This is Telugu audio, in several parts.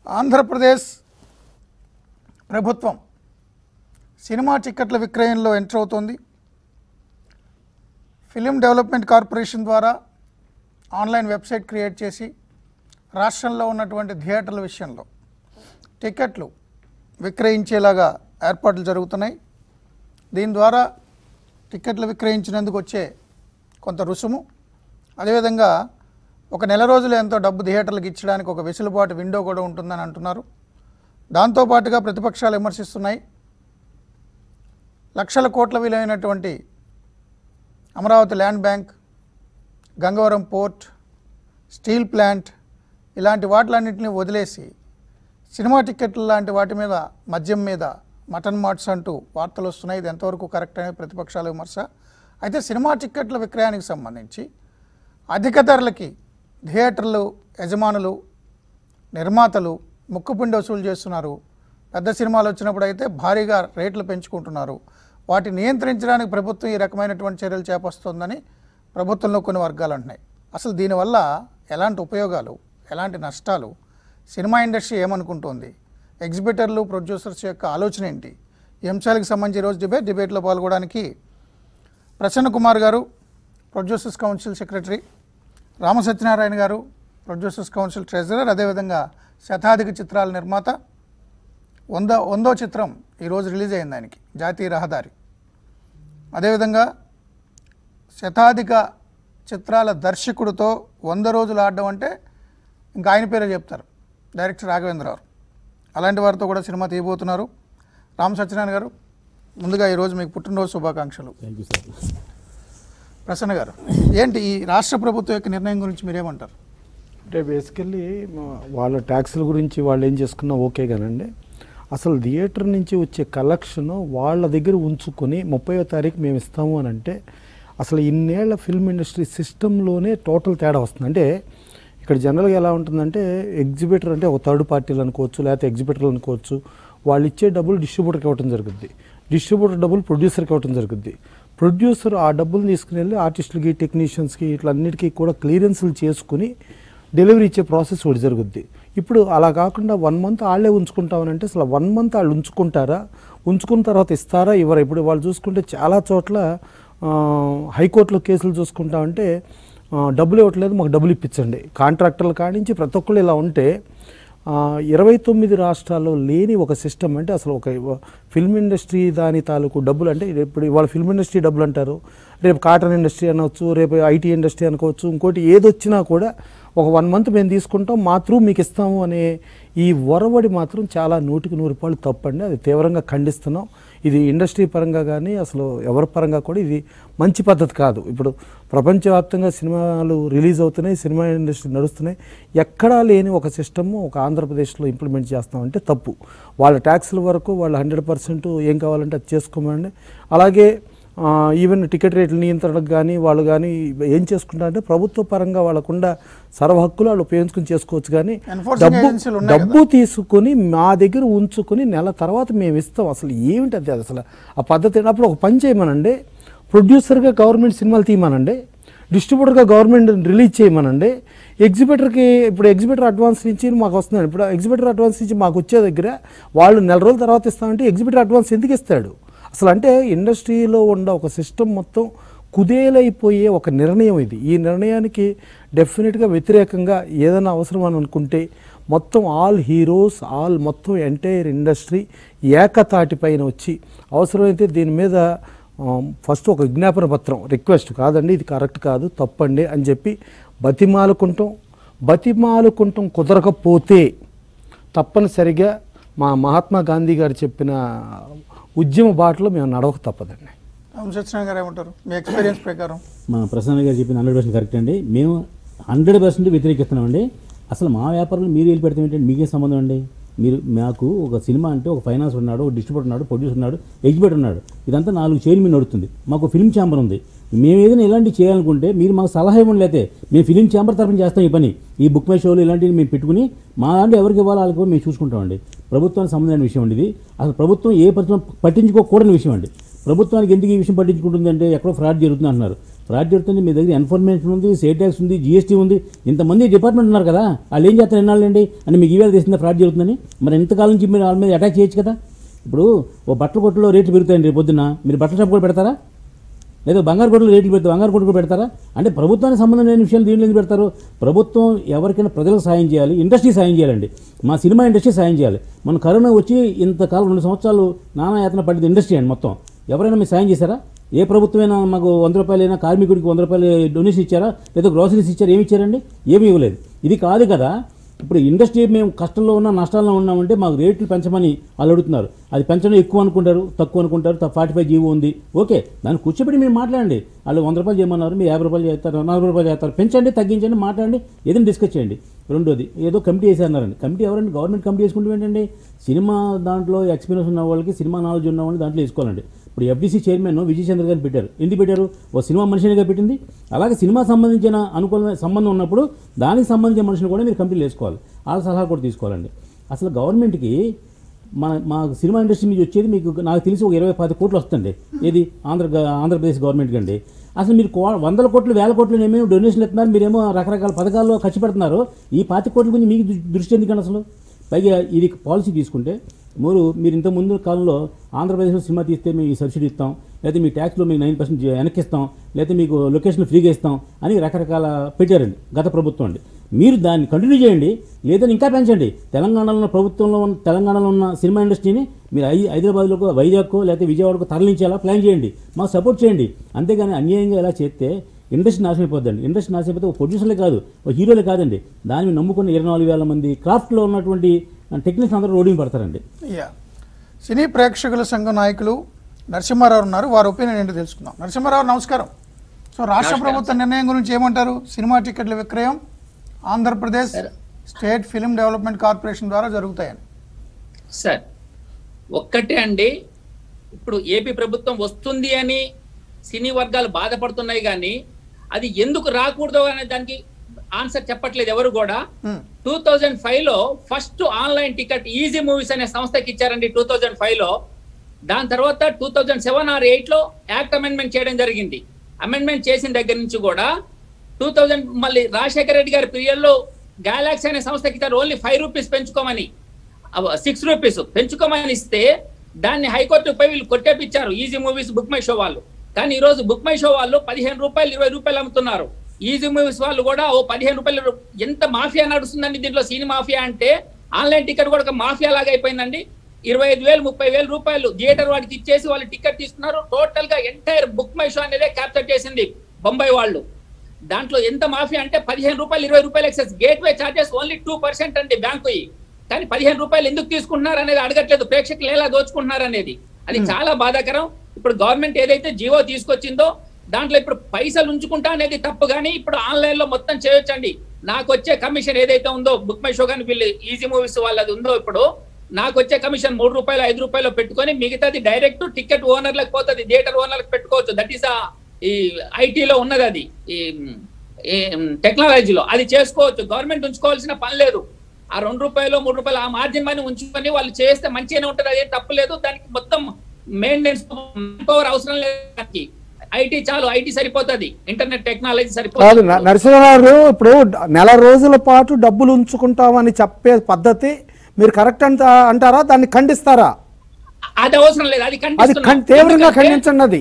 ఆంధ్రప్రదేశ్ ప్రభుత్వం సినిమా టిక్కెట్ల విక్రయంలో ఎంటర్ అవుతోంది ఫిలిం డెవలప్మెంట్ కార్పొరేషన్ ద్వారా ఆన్లైన్ వెబ్సైట్ క్రియేట్ చేసి రాష్ట్రంలో ఉన్నటువంటి థియేటర్ల విషయంలో టికెట్లు విక్రయించేలాగా ఏర్పాట్లు జరుగుతున్నాయి దీని ద్వారా టికెట్లు విక్రయించినందుకు వచ్చే కొంత రుసుము అదేవిధంగా ఒక నెల రోజులు ఎంతో డబ్బు థియేటర్లకు ఇచ్చడానికి ఒక వెసులుబాటు విండో కూడా ఉంటుందని అంటున్నారు దాంతోపాటుగా ప్రతిపక్షాలు విమర్శిస్తున్నాయి లక్షల కోట్ల విలువైనటువంటి Amaravati land bank Gangavaram port steel plant ఇలాంటి వాటిలన్నింటినీ వదిలేసి సినిమా టిక్కెట్లు లాంటి వాటి మీద మద్యం మీద మటన్ మార్ట్స్ అంటూ వార్తలు వస్తున్నాయి ఇది ఎంతవరకు కరెక్ట్ అనేది ప్రతిపక్షాల విమర్శ అయితే సినిమా టిక్కెట్ల విక్రయానికి సంబంధించి అధిక ధరలకి థియేటర్లు యజమానులు నిర్మాతలు ముక్కుపిండి వసూలు చేస్తున్నారు పెద్ద సినిమాలు వచ్చినప్పుడు అయితే భారీగా రేట్లు పెంచుకుంటున్నారు వాటి నియంత్రించడానికి ప్రభుత్వం ఈ రకమైనటువంటి చర్యలు చేపడుతోందని ప్రభుత్వంలో కొన్ని వర్గాలు అంటున్నాయి అసలు దీనివల్ల ఎలాంటి ఉపయోగాలు ఎలాంటి నష్టాలు సినిమా ఇండస్ట్రీ ఏమనుకుంటోంది ఎగ్జిబిటర్లు ప్రొడ్యూసర్స్ యొక్క ఆలోచన ఏంటి ఈ అంశాలకు సంబంధించి ఈరోజు డిబేట్ డిబేట్లో పాల్గొనడానికి ప్రసన్న కుమార్ గారు producers council secretary Rama Satyanarayana గారు ప్రొడ్యూసర్స్ కౌన్సిల్ ట్రెజరర్ అదేవిధంగా శతాధిక చిత్రాల నిర్మాత వంద వందో చిత్రం ఈరోజు రిలీజ్ అయింది ఆయనకి జాతీయ రహదారి అదేవిధంగా శతాధిక చిత్రాల దర్శకుడితో వంద రోజులు ఆడడం అంటే ఇంకా ఆయన పేరే చెప్తారు డైరెక్టర్ రాఘవేంద్రరావు అలాంటి వారితో కూడా సినిమా తీయబోతున్నారు రామ సత్యనారాయణ గారు ముందుగా ఈరోజు మీకు పుట్టినరోజు శుభాకాంక్షలు థ్యాంక్ యూ సార్ ప్రసన్న గారు ఏంటి ఈ రాష్ట్ర ప్రభుత్వం యొక్క నిర్ణయం గురించి మీరేమంటారు అంటే బేసికల్లీ వాళ్ళ ట్యాక్సుల గురించి వాళ్ళు ఏం చేసుకున్నా ఓకే కానండి అసలు థియేటర్ నుంచి వచ్చే కలెక్షన్ వాళ్ళ దగ్గర ఉంచుకొని ముప్పయో తారీఖు మేము ఇస్తాము అని అంటే అసలు ఇన్నేళ్ల ఫిల్మ్ ఇండస్ట్రీ సిస్టంలోనే టోటల్ తేడా వస్తుంది అంటే ఇక్కడ జనరల్గా ఎలా ఉంటుందంటే ఎగ్జిబిటర్ అంటే ఒక థర్డ్ పార్టీలు అనుకోవచ్చు లేకపోతే ఎగ్జిబిటర్లు అనుకోవచ్చు వాళ్ళు ఇచ్చే డబ్బులు డిస్ట్రిబ్యూటర్కి ఇవ్వడం జరుగుద్ది డిస్ట్రిబ్యూటర్ డబ్బులు ప్రొడ్యూసర్కి ఇవ్వడం జరుగుద్ది ప్రొడ్యూసర్ ఆ డబ్బులు తీసుకుని వెళ్ళి ఆర్టిస్టులకి టెక్నీషియన్స్కి ఇట్లన్నిటికీ కూడా క్లియరెన్స్లు చేసుకుని డెలివరీ ఇచ్చే ప్రాసెస్ ఒకటి జరుగుద్ది ఇప్పుడు అలా కాకుండా వన్ మంత్ వాళ్ళే ఉంచుకుంటామనంటే అసలు వన్ మంత్ వాళ్ళు ఉంచుకుంటారా ఉంచుకున్న తర్వాత ఇస్తారా ఇవ్వరా ఇప్పుడు వాళ్ళు చూసుకుంటే చాలా చోట్ల ఆ, హైకోర్టులో కేసులు చూసుకుంటామంటే ఆ, డబ్బులు ఇవ్వట్లేదు మాకు డబ్బులు ఇప్పించండి కాంట్రాక్టర్ల కానించి ప్రతి ఒక్కళ్ళు ఇలా ఉంటే ఆ, ఇరవై తొమ్మిది రాష్ట్రాల్లో లేని ఒక సిస్టమ్ అంటే అసలు ఒక ఫిల్మ్ ఇండస్ట్రీ దాని తాలూకు డబ్బులు అంటే ఇప్పుడు ఇవాళ ఫిల్మ్ ఇండస్ట్రీ డబ్బులు అంటారు రేపు కాటన్ ఇండస్ట్రీ అనవచ్చు రేపు ఐటీ ఇండస్ట్రీ అనుకోవచ్చు ఇంకోటి ఏదొచ్చినా కూడా ఒక వన్ మంత్ మేము తీసుకుంటాం మా త్రూ మీకు ఇస్తాము అనే ఈ ఒరవడి మాత్రం చాలా నూటికి నూరు రూపాయలు తప్పండి అది తీవ్రంగా ఖండిస్తున్నాం ఇది ఇండస్ట్రీ పరంగా కానీ అసలు ఎవరి పరంగా కూడా ఇది మంచి పద్ధతి కాదు ఇప్పుడు ప్రపంచవ్యాప్తంగా సినిమాలు రిలీజ్ అవుతున్నాయి సినిమా ఇండస్ట్రీ నడుస్తున్నాయి ఎక్కడా లేని ఒక సిస్టమ్ ఒక ఆంధ్రప్రదేశ్లో ఇంప్లిమెంట్ చేస్తామంటే తప్పు వాళ్ళ ట్యాక్స్ల వరకు వాళ్ళు హండ్రెడ్ పర్సెంట్ ఏం కావాలంటే అది చేసుకోమండి అలాగే ఆ, ఈవెన్ టికెట్ రేట్ల నియంత్రణకు కానీ వాళ్ళు కానీ ఏం చేసుకుంటారంటే ప్రభుత్వ పరంగా వాళ్ళకుండా సర్వ హక్కులు వాళ్ళు ఉపయోగించుకుని చేసుకోవచ్చు కానీ Enforcing డబ్బు agencies లు ఉన్నాయి డబ్బు తీసుకుని మా దగ్గర ఉంచుకొని నెల తర్వాత మేము ఇస్తాం అసలు ఏమిటి అది అసలు ఆ పద్ధతి ఏంటి? అప్పుడు ఒక పని చేయమనండి ప్రొడ్యూసర్గా గవర్నమెంట్ సినిమాలు తీయమనండి డిస్ట్రిబ్యూటర్గా గవర్నమెంట్ రిలీజ్ చేయమనండి ఎగ్జిబిటర్కి ఇప్పుడు ఎగ్జిబిటర్ అడ్వాన్స్ నుంచి మాకు వస్తున్నాడు ఇప్పుడు ఎగ్జిబిటర్ అడ్వాన్స్ నుంచి మాకు వచ్చే దగ్గర వాళ్ళు నెల రోజుల తర్వాత ఇస్తామంటే ఎగ్జిబిటర్ అడ్వాన్స్ ఎందుకు ఇస్తాడు అసలు అంటే ఇండస్ట్రీలో ఉన్న ఒక సిస్టమ్ మొత్తం కుదేలైపోయే ఒక నిర్ణయం ఇది ఈ నిర్ణయానికి డెఫినెట్గా వ్యతిరేకంగా ఏదైనా అవసరం అని అనుకుంటే మొత్తం ఆల్ హీరోస్ ఆల్ మొత్తం ఎంటైర్ ఇండస్ట్రీ ఏకతాటిపైన వచ్చి అవసరమైతే దీని మీద ఫస్ట్ ఒక విజ్ఞాపన పత్రం రిక్వెస్ట్ కాదండి ఇది కరెక్ట్ కాదు తప్పండి అని చెప్పి బతిమాలుకుంటాం బతిమాలుకుంటాం కుదరకపోతే తప్పనిసరిగా మా మహాత్మా గాంధీ గారు చెప్పిన ఉద్యమ బాటలో మేము నడవక తప్పదండి రామ సత్యనారాయణ గారు ఏమంటారు మీ ఎక్స్పీరియన్స్ ప్రకారం మా ప్రసన్న గారు చెప్పింది హండ్రెడ్ పర్సెంట్ కరెక్ట్ అండి మేము హండ్రెడ్ పర్సెంట్ వ్యతిరేకిస్తున్నామండి అసలు మా వ్యాపారంలో మీరు వెళ్ళి పెడతాం ఏంటంటే మీకే సంబంధం అండి మీరు మాకు ఒక సినిమా అంటే ఒక ఫైనాన్స్ ఉన్నాడు ఒక డిస్ట్రిబ్యూటర్ ఉన్నాడు ప్రొడ్యూసర్ ఉన్నాడు ఎగ్జిబిటర్ ఉన్నాడు ఇదంతా నాలుగు చైర్మన్ మీద నడుస్తుంది మాకు ఫిల్మ్ ఛాంబర్ ఉంది మేము ఏదైనా ఇలాంటివి చేయాలనుకుంటే మీరు మాకు సలహా ఇవ్వండి లేతే మేము ఫిలిం ఛాంబర్ తరఫున చేస్తాం ఈ పని ఈ బుక్ మై షోలు ఇలాంటివి మేము పెట్టుకుని మా దాంట్లో ఎవరికి ఇవ్వాలో వాళ్ళకి కూడా మేము చూసుకుంటామండి ప్రభుత్వానికి సంబంధమైన విషయం అండి ఇది అసలు ప్రభుత్వం ఏ ప్రభుత్వం పట్టించుకోకూడని విషయం అండి ప్రభుత్వానికి ఎందుకు ఈ విషయం పట్టించుకుంటుంది అంటే ఎక్కడో ఫ్రాడ్ జరుగుతుంది అంటున్నారు ఫ్రాడ్ జరుగుతుంది మీ దగ్గర ఎన్ఫర్మేషన్ ఉంది సేల్ ట్యాక్స్ ఉంది జీఎస్టీ ఉంది ఇంతమంది డిపార్ట్మెంట్ ఉన్నారు కదా వాళ్ళు ఏం చేస్తారు ఎన్నాళ్ళండి అని మీకు ఈవేళ తెలిసిందా ఫ్రాడ్ జరుగుతుందని మరి ఎంతకాలం నుంచి మీరు వాళ్ళ మీద అటాక్ చేయొచ్చు కదా ఇప్పుడు ఓ బట్టల కొట్టులో రేట్లు పెరుగుతాయండి రేపు పొద్దున్న మీరు బట్టల షాప్ కూడా పెడతారా లేదా బంగారు కొట్లు రేట్లు పెడతారు బంగారు కొట్లు కూడా పెడతారా అంటే ప్రభుత్వానికి సంబంధం లేని విషయాలు దీనిలో ఎందుకు పెడతారు ప్రభుత్వం ఎవరికైనా ప్రజలకు సాయం చేయాలి ఇండస్ట్రీ సాయం చేయాలండి మా సినిమా ఇండస్ట్రీ సాయం చేయాలి మన కరోనా వచ్చి ఇంతకాలం రెండు సంవత్సరాలు నానా యాతన పడింది ఇండస్ట్రీ అండి మొత్తం ఎవరైనా మీరు సాయం చేశారా ఏ ప్రభుత్వమైనా మాకు వంద రూపాయలైనా కార్మికుడికి వంద రూపాయలు డొనేషన్ ఇచ్చారా లేదా గ్రోసరీస్ ఇచ్చారా ఏమి ఇచ్చారండి ఏమీ ఇవ్వలేదు ఇది కాదు కదా ఇప్పుడు ఇండస్ట్రీ మేము కష్టంలో ఉన్నా నష్టాల్లో ఉన్నామంటే మాకు రేట్లు పెంచమని వాళ్ళు అడుగుతున్నారు అది పెంచడం ఎక్కువ అనుకుంటారు తక్కువ అనుకుంటారు ఫార్టీ ఫైవ్ జీవో ఉంది ఓకే దాన్ని కూర్చోబెట్టి మీరు మాట్లాడండి వాళ్ళు వంద రూపాయలు చేయమన్నారు మీరు యాభై రూపాయలు చేస్తారు నలభై రూపాయలు చేస్తారు పెంచండి తగ్గించండి మాట్లాడండి ఏదైనా డిస్కస్ చేయండి రెండోది ఏదో కమిటీ వేసారన్నారండి కమిటీ ఎవరండి గవర్నమెంట్ కమిటీ వేసుకుంటే ఏంటండి సినిమా దాంట్లో ఎక్స్పీరియన్స్ ఉన్న వాళ్ళకి సినిమా నాలెడ్జ్ ఉన్న వాళ్ళని దాంట్లో వేసుకోవాలండి ఇప్పుడు ఎఫ్డీసీ చైర్మన్ విజయ్ చంద్ర గారిని పెట్టారు ఎందుకు పెట్టారు ఓ సినిమా మనిషినిగా పెట్టింది అలాగే సినిమా సంబంధించిన అనుకూలమైన సంబంధం ఉన్నప్పుడు దానికి సంబంధించిన మనుషులు కూడా మీరు కంపెనీలు వేసుకోవాలి వాళ్ళ సలహా కూడా తీసుకోవాలండి అసలు గవర్నమెంట్కి మన మా సినిమా ఇండస్ట్రీ మీద వచ్చేది మీకు నాకు తెలిసి ఒక ఇరవై పది కోట్లు వస్తుంది ఏది ఆంధ్ర ఆంధ్రప్రదేశ్ గవర్నమెంట్కి అండి అసలు మీరు కో- వందల కోట్లు వేల కోట్లు ఏమేమి డొనేషన్లు ఇస్తున్నారు మీరేమో రకరకాల పథకాల్లో ఖర్చు పెడుతున్నారు ఈ పాతి కోట్ల గురించి మీకు దృ- దృష్టి ఎందుకండి అసలు పైగా ఇది పాలసీ తీసుకుంటే మీరు మీరు ఇంత ముందు కాలంలో ఆంధ్రప్రదేశ్లో సినిమా తీస్తే మేము ఈ సబ్సిడీ ఇస్తాం లేదా మీ ట్యాక్స్లో మీకు నైన్ పర్సెంట్ వెనక్కిస్తాం లేదా మీకు లొకేషన్ ఫ్రీగా ఇస్తాం అని రకరకాల పెట్టారండి గత ప్రభుత్వం అండి మీరు దాన్ని కంటిన్యూ చేయండి లేదా ఇంకా పెంచండి తెలంగాణలో ఉన్న ప్రభుత్వంలో ఉన్న తెలంగాణలో ఉన్న సినిమా ఇండస్ట్రీని మీరు హై హైదరాబాద్లో వైజాగ్కో లేకపోతే విజయవాడకో తరలించేలా ప్లాన్ చేయండి మాకు సపోర్ట్ చేయండి అంతేగాని అన్యాయంగా ఎలా చేస్తే ఇండస్ట్రీ నాశనం అయిపోద్దండి ఇండస్ట్రీ నాశనం అయిపోతే ఒక ప్రొడ్యూసర్లే కాదు ఒక హీరోలే కాదండి దాన్ని నమ్ముకున్న ఇరవై నాలుగు వేల మంది క్రాఫ్ట్లో ఉన్నటువంటి టెక్నీషియన్స్ అందరూ రోడ్డు మీద పడతారండి యా సినీ ప్రేక్షకుల సంఘం నాయకులు నరసింహారావు ఉన్నారు వారి ఒపీనియన్ ఏంటో తెలుసుకుందాం నరసింహారావు నమస్కారం సో రాష్ట్ర ప్రభుత్వ నిర్ణయం గురించి ఏమంటారు సినిమా టికెట్ల విక్రయం Andhra Pradesh state film development corporation ద్వారా జరుగుతాయని సార్ ఒక్కటే అండి ఇప్పుడు ఏపీ ప్రభుత్వం వస్తుంది అని సినీ వర్గాలు బాధపడుతున్నాయి కానీ అది ఎందుకు రాకూడదు అనే దానికి ఆన్సర్ చెప్పట్లేదు ఎవరు కూడా Hmm. టూ థౌజండ్ ఫైవ్ లో first online ticket easy movies అనే సంస్థకి ఇచ్చారండి టూ థౌజండ్ ఫైవ్ లో దాని తర్వాత two thousand seven or eight లో యాక్ట్ అమెండ్మెంట్ చేయడం జరిగింది అమెండ్మెంట్ చేసిన దగ్గర నుంచి కూడా టూ థౌజండ్ మళ్ళీ రాజశేఖర రెడ్డి గారి పీరియడ్ లో గెలాక్సీ అనే సంస్థకి ఇచ్చారు ఓన్లీ ఫైవ్ రూపీస్ పెంచుకోమని సిక్స్ రూపీస్ పెంచుకోమని ఇస్తే దాన్ని హైకోర్టు పై వీళ్ళు కొట్టేపిచ్చారు easy movies book my show వాళ్ళు కానీ ఈ రోజు బుక్ మై షో వాళ్ళు పదిహేను రూపాయలు ఇరవై రూపాయలు అమ్ముతున్నారు ఈజీ మూవీస్ వాళ్ళు కూడా ఓ పదిహేను రూపాయలు ఎంత మాఫియా నడుస్తుందండి దీంట్లో సినిమా మాఫియా అంటే ఆన్లైన్ టికెట్ కూడా ఒక మాఫియా లాగా అయిపోయిందండి ఇరవై ఐదు వేలు ముప్పై వేలు రూపాయలు థియేటర్ వాడికి ఇచ్చేసి వాళ్ళు టికెట్ తీసుకున్నారు టోటల్ గా ఎంటైర్ బుక్ మై షో అనేదే క్యాప్చర్ చేసింది బొంబాయి వాళ్ళు దాంట్లో ఎంత మాఫియా అంటే పదిహేను రూపాయలు ఇరవై రూపాయలు ఎక్సెస్ గేట్ వే చార్జెస్ ఓన్లీ టూ పర్సెంట్ అండి బ్యాంకు కానీ పదిహేను రూపాయలు ఎందుకు తీసుకుంటున్నారు అనేది అడగట్లేదు ప్రేక్షకులు ఎలా దోచుకుంటున్నారు అనేది అది చాలా బాధాకరం ఇప్పుడు గవర్నమెంట్ ఏదైతే జియో తీసుకొచ్చిందో దాంట్లో ఇప్పుడు పైసలు ఉంచుకుంటా అనేది తప్పు కానీ ఇప్పుడు ఆన్లైన్ లో మొత్తం చేయొచ్చండి నాకు వచ్చే కమిషన్ ఏదైతే ఉందో బుక్ మై షో కానీ వీళ్ళు ఈజీ మూవీస్ వాళ్ళది ఉందో ఇప్పుడు నాకు వచ్చే కమిషన్ మూడు రూపాయలు ఐదు రూపాయలు పెట్టుకొని మిగతాది డైరెక్ట్ టికెట్ ఓనర్లకు పోతుంది థియేటర్ ఓనర్లకు పెట్టుకోవచ్చు దట్ ఈస్ ఈ ఐటీలో ఉన్నది అది ఈ ఈ టెక్నాలజీలో అది చేసుకోవచ్చు గవర్నమెంట్ ఉంచుకోవాల్సిన పని లేదు ఆ రెండు రూపాయలు మూడు రూపాయలు ఆ మార్జిన్ మనీ ఉంచుకొని వాళ్ళు చేస్తే మంచిగానే ఉంటుంది అదేం తప్పు లేదు దానికి మొత్తం మెయింటెనెన్స్ పవర్ అవసరం లేదు దానికి ఐటీ చాలు ఐటీ సరిపోతుంది ఇంటర్నెట్ టెక్నాలజీ కాదు సరిపోతుంది న- నరసింహారావు ఇప్పుడు డ- నెల రోజుల పాటు డబ్బులు ఉంచుకుంటామని చెప్పే పద్ధతి మీరు కరెక్ట్ అంట అంటారా దాన్ని ఖండిస్తారా అది అవసరం లేదు అది అది ఖండిస్తున్నాం. ఖం- తీవ్రంగా ఎందుకంటే- ఖండించండి అది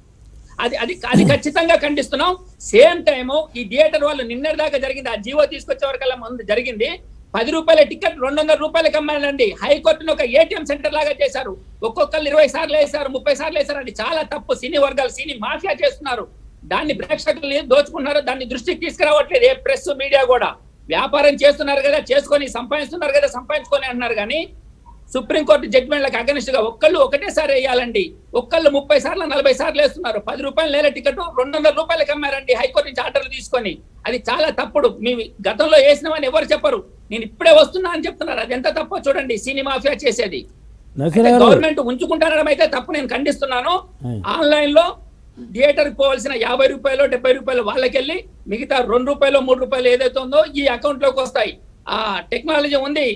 అది అది అది ఖచ్చితంగా ఖండిస్తున్నాం సేమ్ టైము ఈ థియేటర్ వాళ్ళు నిన్నటి దాకా జరిగింది ఆ జీవో తీసుకొచ్చే వరకల్లా ముందు జరిగింది పది రూపాయల టికెట్ రెండు వందల రూపాయలకి అమ్మాలండి హైకోర్టును ఒక ఏటీఎం సెంటర్ లాగా చేశారు ఒక్కొక్కరు ఇరవై సార్లు వేశారు ముప్పై సార్లు వేశారు అది చాలా తప్పు సినీ వర్గాలు సినీ మాఫియా చేస్తున్నారు దాన్ని ప్రేక్షకులు దోచుకున్నారు దాన్ని దృష్టికి తీసుకురావట్లేదు ఏ ప్రెస్ మీడియా కూడా వ్యాపారం చేస్తున్నారు కదా చేసుకొని సంపాదిస్తున్నారు కదా సంపాదించుకొని అంటున్నారు కానీ సుప్రీంకోర్టు జడ్జిమెంట్లకు అగనిస్ట్ గా ఒక్కళ్ళు ఒకటేసారి వేయాలండి ఒక్కళ్ళు ముప్పై సార్లు నలభై సార్లు వేస్తున్నారు పది రూపాయలు నేల టికెట్ రెండు వందల రూపాయలకి అమ్మారండి హైకోర్టు నుంచి ఆర్డర్లు తీసుకొని అది చాలా తప్పుడు మీ గతంలో వేసినామని ఎవరు చెప్పరు నేను ఇప్పుడే వస్తున్నా అని చెప్తున్నారు అది ఎంత తప్పో చూడండి సినీ మాఫియా చేసేది నరసింహారావు గారు గవర్నమెంట్ ఉంచుకుంటారడం అయితే తప్పు నేను ఖండిస్తున్నాను ఆయ్. ఆన్లైన్ లో థియేటర్ పోవాల్సిన యాభై రూపాయలు డెబ్బై రూపాయలు వాళ్ళకెళ్ళి మిగతా రెండు రూపాయలు మూడు రూపాయలు ఏదైతే ఉందో ఈ అకౌంట్ లోకి వస్తాయి ఆ టెక్నాలజీ ఉంది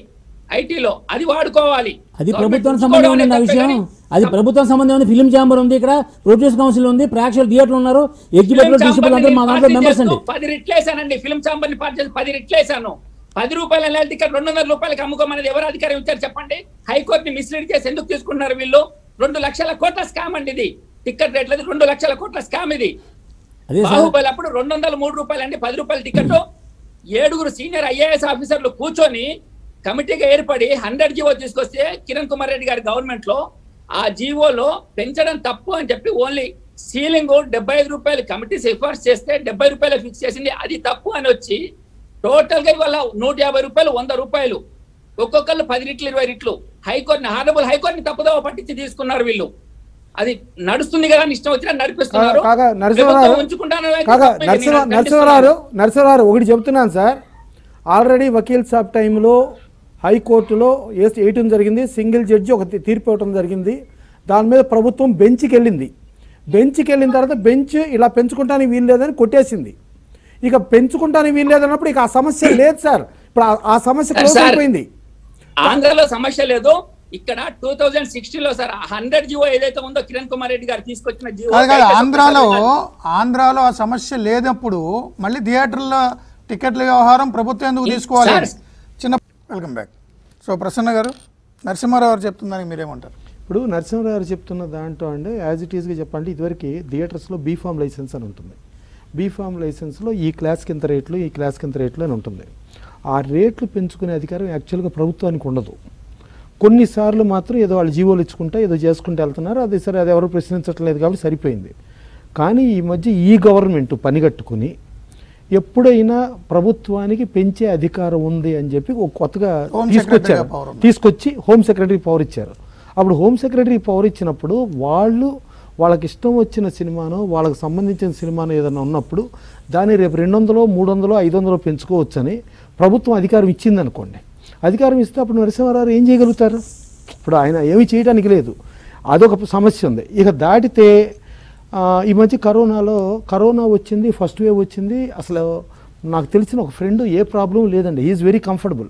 ఐటీలో అది వాడుకోవాలి అది Government ప్రభుత్వం ఉంచుకోవడం సంబంధం ఉంది ఆ అనేది విషయం తప్పే అది కానీ ప్రభుత్వం సంబంధం ఉంది ఫిలిం ఛాంబర్ ఉంది ఇక్కడ ప్రొడ్యూస్ కౌన్సిల్ ఉంది ప్రేక్షకులు థియేటర్లు ఉన్నారు ఎగ్జిబిటర్ ఫిలిం డిస్ట్రిబ్యూటర్ అందరూ మా దాంట్లో ఛాంబర్ని మెంబర్స్ పార్టీ అండి చేస్తూ పది రెట్లు వేసానండి ఫిలిం ఛాంబర్ ని పార్టీ చేసి పది రెట్లు వేసాను పది రూపాయల నెల టికెట్ రెండు వందల రూపాయలకి అమ్ముకోమనేది ఎవరు అధికారం ఇచ్చారు చెప్పండి హైకోర్టుని మిస్లీడ్ చేసి ఎందుకు తీసుకున్నారు వీళ్ళు రెండు లక్షల కోట్ల స్కామ్ అండి ఇది టికెట్ రేట్లది రెండు లక్షల కోట్ల స్కామ్ ఇది అదే సార్ బాహుబలి అప్పుడు రెండు వందల మూడు రూపాయలు అండి పది రూపాయల టికెట్ ఏడుగురు సీనియర్ ఐఏఎస్ ఆఫీసర్లు కూర్చొని కమిటీగా ఏర్పడి హండ్రెడ్ జీవో తీసుకొస్తే కిరణ్ కుమార్ రెడ్డి గారి గవర్నమెంట్ లో ఆ జీవోలో పెంచడం తప్పు అని చెప్పి ఓన్లీ సీలింగ్ డెబ్బై ఐదు రూపాయలు కమిటీ సిఫార్సు చేస్తే డెబ్బై రూపాయలు ఫిక్స్ చేసింది అది తప్పు అని వచ్చి టోటల్ గా ఇవాళ నూట యాభై రూపాయలు వంద రూపాయలు ఒక్కొక్కళ్ళు పది రెట్లు ఇరవై రెట్లు హైకోర్టుని హానరబుల్ హైకోర్టుని తప్పుదోవ పట్టించి తీసుకున్నారు వీళ్ళు అది నడుస్తుంది కదా అని ఇష్టం వచ్చినా నడిపిస్తున్నారు కాగా నరసింహారావు ప్రభుత్వం ఉంచుకుంటాను అయితే కాగా తప్పేంటి? నరసింహ నేను నరసింహారావు నరసింహారావు ఒకటి చెప్తున్నాను సార్ ఆల్రెడీ వకీల్ సాబ్ టైంలో హైకోర్టులో ఏస్ వేయటం జరిగింది సింగిల్ జడ్జి ఒక తీ- తీర్పు ఇవ్వటం జరిగింది దాని మీద ప్రభుత్వం బెంచ్కి వెళ్ళింది బెంచ్కి వెళ్ళిన తర్వాత బెంచ్ ఇలా పెంచుకుంటానికి వీలు లేదని కొట్టేసింది ఇక పెంచుకుంటానికి వీలు లేదన్నప్పుడు ఇక ఆ సమస్య లేదు సార్ ఇప్పుడు ఆ- ఆ సమస్య క్లోజ్ సార్, అయిపోయింది ఆంధ్రలో సమస్య లేదు ఇక్కడ టూ థౌజండ్ సిక్స్టీన్ లో సార్ హండ్రెడ్ జియో ఏదైతే ఉందో కిరణ్ కుమార్ రెడ్డి గారు తీసుకొచ్చిన జియో కాదు కాదు ఆంధ్రాలో ఆంధ్రాలో ఆ సమస్య లేనప్పుడు మళ్ళీ థియేటర్ల టికెట్ల వ్యవహారం ప్రభుత్వం ఎందుకు తీసుకోవాలి సార్. చిన్న వెల్కమ్ బ్యాక్ సో ప్రసన్న గారు నరసింహారావు గారు చెప్తుందానికి మీరేమంటారు ఇప్పుడు నరసింహరావు గారు చెప్తున్న దాంట్లో అండి యాజ్ ఇట్ ఈస్గా చెప్పండి ఇదివరకు థియేటర్స్లో బీఫామ్ లైసెన్స్ అని ఉంటుంది బీఫామ్ లైసెన్స్లో ఈ క్లాస్కి ఇంత రేట్లు ఈ క్లాస్కి ఇంత రేట్లు అని ఉంటుంది ఆ రేట్లు పెంచుకునే అధికారం యాక్చువల్గా ప్రభుత్వానికి ఉండదు కొన్నిసార్లు మాత్రం ఏదో వాళ్ళు జీవోలు ఇచ్చుకుంటే ఏదో చేసుకుంటూ వెళ్తున్నారు అది సరే అది ఎవరు ప్రశ్నించట్లేదు కాబట్టి సరిపోయింది కానీ ఈ మధ్య ఈ గవర్నమెంట్ పనిగట్టుకుని ఎప్పుడైనా ప్రభుత్వానికి పెంచే అధికారం ఉంది అని చెప్పి ఒక కొత్తగా హోమ్ తీసుకొచ్చారు సెక్రటరీగా power ఉంది. తీసుకొచ్చి హోమ్ సెక్రటరీ పవర్ ఇచ్చారు అప్పుడు హోమ్ సెక్రటరీ పవర్ ఇచ్చినప్పుడు వాళ్ళు వాళ్ళకి ఇష్టం వచ్చిన సినిమాను వాళ్ళకి సంబంధించిన సినిమాను ఏదైనా ఉన్నప్పుడు దాన్ని రేపు రెండు వందలు మూడు వందలు ఐదు వందలు పెంచుకోవచ్చని ప్రభుత్వం అధికారం ఇచ్చింది అనుకోండి అధికారం ఇస్తే అప్పుడు నరసింహారావు ఏం చేయగలుగుతారు ఇప్పుడు ఆయన ఏమి చేయడానికి లేదు అదొక సమస్య ఉంది ఇక దాటితే ఆ, ఈ మధ్య కరోనాలో కరోనా వచ్చింది ఫస్ట్ వేవ్ వచ్చింది అసలు నాకు తెలిసిన ఒక ఫ్రెండ్ ఏ ప్రాబ్లం లేదండి is very comfortable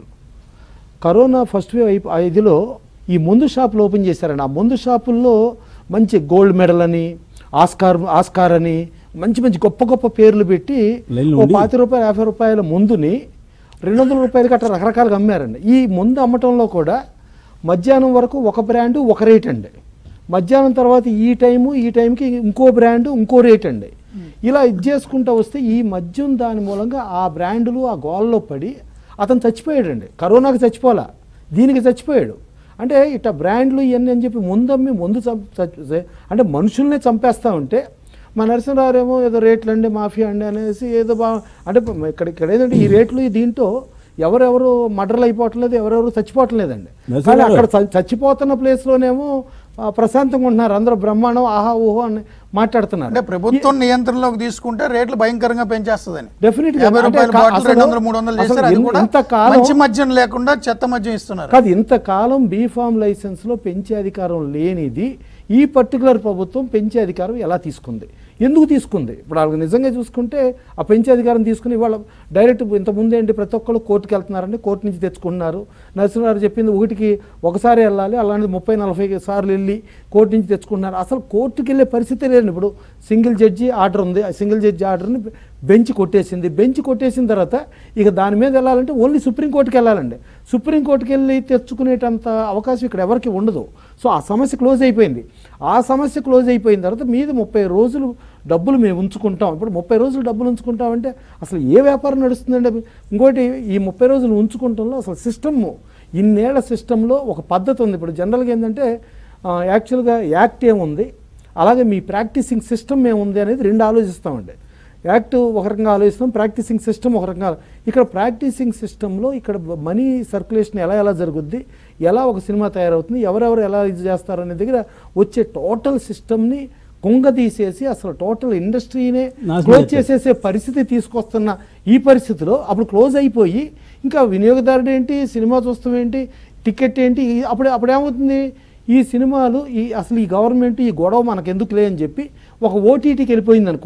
corona first wave అయిపో ఆ ఇదిలో ఈ మందు షాపులు ఓపెన్ చేశారండి ఆ మందు షాపుల్లో మంచి గోల్డ్ మెడల్ అని ఆస్కార్ ఆస్కార్ అని మంచి మంచి గొప్ప గొప్ప పేర్లు పెట్టి లైన్లో ఓ ఉండి. పాతి రూపాయలు యాభై రూపాయల ముందుని రెండు వందల రూపాయలకి అట్లా రకరకాలుగా అమ్మారండి ఈ ముందు అమ్మటంలో కూడా మధ్యాహ్నం వరకు ఒక బ్రాండు ఒక రేట్ అండి మధ్యాహ్నం తర్వాత ఈ టైము ఈ టైంకి ఇంకో బ్రాండు ఇంకో రేట్ అండి ఇలా ఇది చేసుకుంటూ వస్తే ఈ మద్యం దాని మూలంగా ఆ బ్రాండులు ఆ గోల్లో పడి అతను చచ్చిపోయాడండి కరోనాకి చచ్చిపోలా దీనికి చచ్చిపోయాడు అంటే ఇట్లా బ్రాండ్లు ఇవన్నీ అని చెప్పి ముందమ్మి ముందు చంప చ- అంటే మనుషుల్నే చంపేస్తా ఉంటే మా నరసింహరావు ఏమో ఏదో రేట్లు అండి మాఫియా అండి అనేసి ఏదో బా అంటే ఇక్కడ ఇక్కడ ఏంటంటే ఈ రేట్లు ఈ దీంట్లో ఎవరెవరు మర్డర్లు అయిపోవట్లేదు ఎవరెవరు చచ్చిపోవట్లేదండి కానీ నరసింహారావు. అక్కడ చ- చచ్చిపోతున్న ప్లేస్లోనేమో ఆ, ప్రశాంతంగా ఉంటున్నారు అందరూ బ్రహ్మాండం ఆహా ఊహో అని మాట్లాడుతున్నారు అంటే ప్రభుత్వం నియంత్రణలోకి తీసుకుంటే రేట్లు భయంకరంగా పెంచేస్తుందని Definitely గా. యాభై అంటే రూపాయల కా- బాటిల్ అసలు- రెండు వందలు మూడు వందలు అసలు చేస్తారు అది ఎన్- కూడా ఇంతకాలం- మంచి మద్యం లేకుండా చెత్త మద్యం ఇస్తున్నారు కాదు ఇంతకాలం బీఫామ్ లైసెన్స్లో పెంచే అధికారం లేనిది ఈ పర్టికులర్ ప్రభుత్వం పెంచే అధికారం ఎలా తీసుకుంది ఎందుకు తీసుకుంది ఇప్పుడు వాళ్ళకి నిజంగా చూసుకుంటే ఆ పెంచే అధికారం తీసుకుని ఇవాళ డైరెక్ట్ ఇంతకుముందు ఏంటి ప్రతి ఒక్కళ్ళు కోర్టుకి వెళ్తున్నారండి కోర్టు నుంచి తెచ్చుకుంటున్నారు నరసింహారావు చెప్పింది ఒకటికి ఒకసారి వెళ్ళాలి అలాంటిది ముప్పై నలభై సార్లు వెళ్ళి కోర్టు నుంచి తెచ్చుకుంటున్నారు అసలు కోర్టుకి వెళ్ళే పరిస్థితి లేదండి ఇప్పుడు సింగిల్ జడ్జి ఆర్డర్ ఉంది ఆ సింగిల్ జడ్జి ఆర్డర్ని బెంచ్ కొట్టేసింది బెంచ్ కొట్టేసిన తర్వాత ఇక దాని మీద వెళ్ళాలంటే ఓన్లీ సుప్రీంకోర్టుకి వెళ్ళాలండి సుప్రీంకోర్టుకి వెళ్ళి తెచ్చుకునేటంత అవకాశం ఇక్కడ ఎవరికి ఉండదు సో ఆ సమస్య క్లోజ్ అయిపోయింది ఆ సమస్య క్లోజ్ అయిపోయిన తర్వాత మీద ముప్పై రోజులు డబ్బులు మేము ఉంచుకుంటాం ఇప్పుడు ముప్పై రోజులు డబ్బులు ఉంచుకుంటామంటే అసలు ఏ వ్యాపారం నడుస్తుందండి ఇంకోటి ఈ ముప్పై రోజులు ఉంచుకుంటంలో అసలు సిస్టమ్ ఇన్నేళ్ల సిస్టంలో ఒక పద్ధతి ఉంది ఇప్పుడు జనరల్గా ఏంటంటే ఆ, యాక్చువల్గా యాక్ట్ ఏముంది అలాగే మీ ప్రాక్టీసింగ్ సిస్టమ్ ఏముంది అనేది రెండు ఆలోచిస్తామండి యాక్ట్ ఒక రకంగా ఆలోచిస్తాం ప్రాక్టీసింగ్ సిస్టమ్ ఒక రకంగా ఇక్కడ ప్రాక్టీసింగ్ సిస్టంలో ఇక్కడ మనీ సర్క్యులేషన్ ఎలా ఎలా జరుగుద్ది ఎలా ఒక సినిమా తయారవుతుంది ఎవరెవరు ఎలా ఇది చేస్తారు అనే దగ్గర వచ్చే టోటల్ సిస్టమ్ని కుంగదీసేసి అసలు టోటల్ ఇండస్ట్రీనే నాశనం క్లోజ్ చేస్తారు. చేసేసే పరిస్థితి తీసుకొస్తున్న ఈ పరిస్థితిలో అప్పుడు క్లోజ్ అయిపోయి ఇంకా వినియోగదారుడు ఏంటి సినిమా చూస్తాం ఏంటి టికెట్ ఏంటి ఈ- అప్పుడు అప్పుడు ఏమవుతుంది ఈ సినిమాలు ఈ అసలు ఈ గవర్నమెంట్ ఈ గొడవ మనకు ఎందుకులే అని చెప్పి ఒక ఓటీటీకి వెళ్ళిపోయింది అనుకోండి